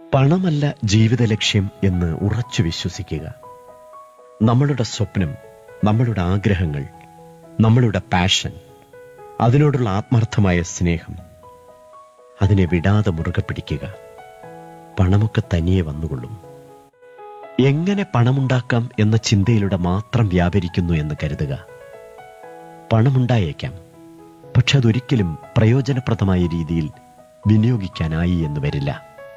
പണമല്ല ജീവിത ലക്ഷ്യം എന്ന് ഉറച്ചു വിശ്വസിക്കുക നമ്മളുടെ സ്വപ്നം നമ്മളുടെ ആഗ്രഹങ്ങൾ നമ്മളുടെ പാഷൻ അതിനോടുള്ള ആത്മാർത്ഥമായ സ്നേഹം അതിനെ വിടാതെ മുറുകെ പിടിക്കുക പണമൊക്കെ തനിയെ വന്നുകൊള്ളും എങ്ങനെ പണമുണ്ടാക്കാം എന്ന ചിന്തയിലൂടെ മാത്രം വ്യാപരിക്കുന്നു എന്ന് കരുതുക പണമുണ്ടായേക്കാം പക്ഷെ അതൊരിക്കലും പ്രയോജനപ്രദമായ രീതിയിൽ വിനിയോഗിക്കാനായി എന്ന് വരില്ല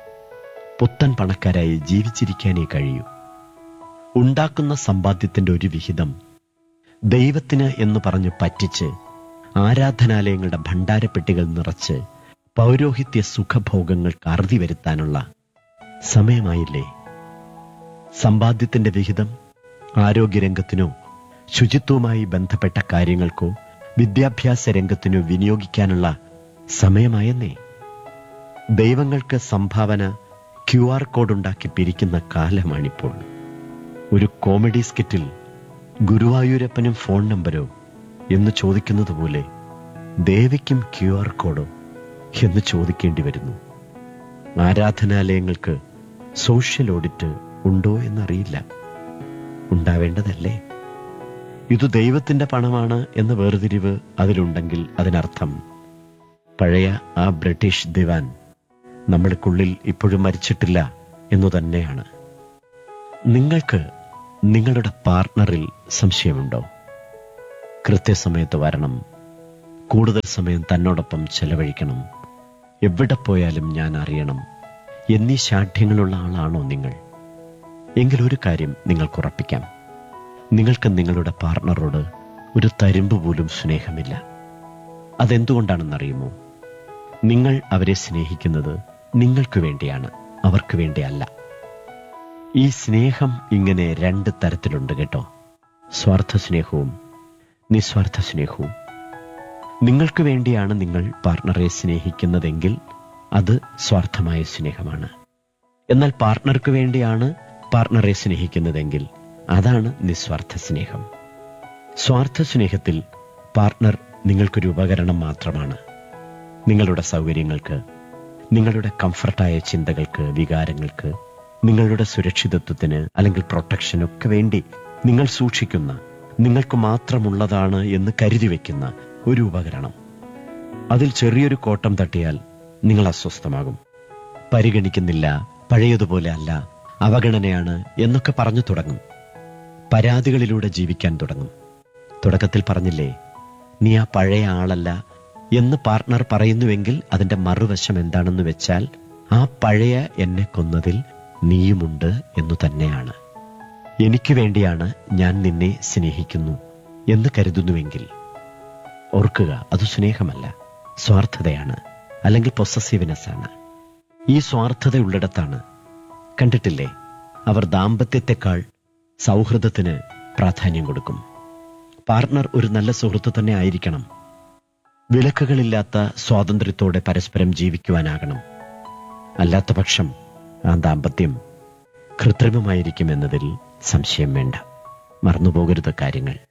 പുത്തൻ പണക്കാരായി ജീവിച്ചിരിക്കാനേ കഴിയൂ ഉണ്ടാക്കുന്ന സമ്പാദ്യത്തിന്റെ ഒരു വിഹിതം ദൈവത്തിന് എന്ന് പറഞ്ഞ് പറ്റിച്ച് ആരാധനാലയങ്ങളുടെ ഭണ്ഡാരപ്പെട്ടികൾ നിറച്ച് പൗരോഹിത്യ സുഖഭോഗങ്ങൾക്ക് അറുതി വരുത്താനുള്ള സമയമായില്ലേ സമ്പാദ്യത്തിന്റെ വിഹിതം ആരോഗ്യരംഗത്തിനോ ശുചിത്വവുമായി ബന്ധപ്പെട്ട കാര്യങ്ങൾക്കോ വിദ്യാഭ്യാസ രംഗത്തിനോ വിനിയോഗിക്കാനുള്ള സമയമായെന്നേ ദൈവങ്ങൾക്ക് സംഭാവന ക്യു ആർ കോഡ് ഉണ്ടാക്കി പിരിക്കുന്ന കാലമാണിപ്പോൾ ഒരു കോമഡി സ്കിറ്റിൽ ഗുരുവായൂരപ്പനും ഫോൺ നമ്പരോ എന്ന് ചോദിക്കുന്നത് പോലെ ദേവിക്കും ക്യു ആർ കോഡോ എന്ന് ചോദിക്കേണ്ടി വരുന്നു ആരാധനാലയങ്ങൾക്ക് സോഷ്യൽ ഓഡിറ്റ് ഉണ്ടോ എന്നറിയില്ല ഉണ്ടാവേണ്ടതല്ലേ ഇത് ദൈവത്തിന്റെ പണമാണ് എന്ന വേർതിരിവ് അതിലുണ്ടെങ്കിൽ അതിനർത്ഥം പഴയ ആ ബ്രിട്ടീഷ് ദിവാൻ നമ്മൾക്കുള്ളിൽ ഇപ്പോഴും മരിച്ചിട്ടില്ല എന്നു തന്നെയാണ് നിങ്ങൾക്ക് നിങ്ങളുടെ പാർട്ണറിൽ സംശയമുണ്ടോ കൃത്യസമയത്ത് വരണം കൂടുതൽ സമയം തന്നോടൊപ്പം ചെലവഴിക്കണം എവിടെ പോയാലും ഞാൻ അറിയണം എന്നീ ശാഠ്യങ്ങളുള്ള ആളാണോ നിങ്ങൾ എങ്കിൽ ഒരു കാര്യം നിങ്ങൾക്ക് ഉറപ്പിക്കാം നിങ്ങൾക്ക് നിങ്ങളുടെ പാർട്ണറോട് ഒരു തരിമ്പ് പോലും സ്നേഹമില്ല അതെന്തുകൊണ്ടാണെന്നറിയുമോ നിങ്ങൾ അവരെ സ്നേഹിക്കുന്നത് നിങ്ങൾക്ക് വേണ്ടിയാണ് അവർക്ക് വേണ്ടിയല്ല ഈ സ്നേഹം ഇങ്ങനെ രണ്ട് തരത്തിലുണ്ട് കേട്ടോ സ്വാർത്ഥ സ്നേഹവും നിസ്വാർത്ഥ സ്നേഹവും നിങ്ങൾക്ക് വേണ്ടിയാണ് നിങ്ങൾ പാർട്ണറെ സ്നേഹിക്കുന്നതെങ്കിൽ അത് സ്വാർത്ഥമായ സ്നേഹമാണ് എന്നാൽ പാർട്ണർക്ക് വേണ്ടിയാണ് പാർട്ണറെ സ്നേഹിക്കുന്നതെങ്കിൽ അതാണ് നിസ്വാർത്ഥ സ്നേഹം സ്വാർത്ഥ സ്നേഹത്തിൽ പാർട്ണർ നിങ്ങൾക്കൊരു ഉപകരണം മാത്രമാണ് നിങ്ങളുടെ സൗകര്യങ്ങൾക്ക് നിങ്ങളുടെ കംഫർട്ടായ ചിന്തകൾക്ക് വികാരങ്ങൾക്ക് നിങ്ങളുടെ സുരക്ഷിതത്വത്തിന് അല്ലെങ്കിൽ പ്രൊട്ടക്ഷനൊക്കെ വേണ്ടി നിങ്ങൾ സൂക്ഷിക്കുന്ന നിങ്ങൾക്ക് മാത്രമുള്ളതാണ് എന്ന് കരുതി വയ്ക്കുന്ന ഒരു ഉപകരണം അതിൽ ചെറിയൊരു കോട്ടം തട്ടിയാൽ നിങ്ങൾ അസ്വസ്ഥമാകും പരിഗണിക്കുന്നില്ല പഴയതുപോലെ അല്ല അവഗണനയാണ് എന്നൊക്കെ പറഞ്ഞു തുടങ്ങും പരാതികളിലൂടെ ജീവിക്കാൻ തുടങ്ങും തുടക്കത്തിൽ പറഞ്ഞില്ലേ നീ ആ പഴയ ആളല്ല എന്ന് പാർട്ണർ പറയുന്നുവെങ്കിൽ അതിന്റെ മറുവശം എന്താണെന്ന് വെച്ചാൽ ആ പഴയ എന്നെ കൊന്നതിൽ നീയുമുണ്ട് എന്നു തന്നെയാണ് എനിക്ക് വേണ്ടിയാണ് ഞാൻ നിന്നെ സ്നേഹിക്കുന്നു എന്ന് കരുതുന്നുവെങ്കിൽ ഓർക്കുക അത് സ്നേഹമല്ല സ്വാർത്ഥതയാണ് അല്ലെങ്കിൽ പൊസസീവ്നെസ് ആണ് ഈ സ്വാർത്ഥതയുള്ളിടത്താണ് കണ്ടിട്ടില്ലേ അവർ ദാമ്പത്യത്തെക്കാൾ സൗഹൃദത്തിന് പ്രാധാന്യം കൊടുക്കും പാർട്ണർ ഒരു നല്ല സുഹൃത്ത് തന്നെ ആയിരിക്കണം വിലക്കുകളില്ലാത്ത സ്വാതന്ത്ര്യത്തോടെ പരസ്പരം ജീവിക്കുവാനാകണം അല്ലാത്ത പക്ഷം ആ ദാമ്പത്യം കൃത്രിമമായിരിക്കുമെന്നതിൽ സംശയം വേണ്ട മറന്നുപോകരുത് കാര്യങ്ങൾ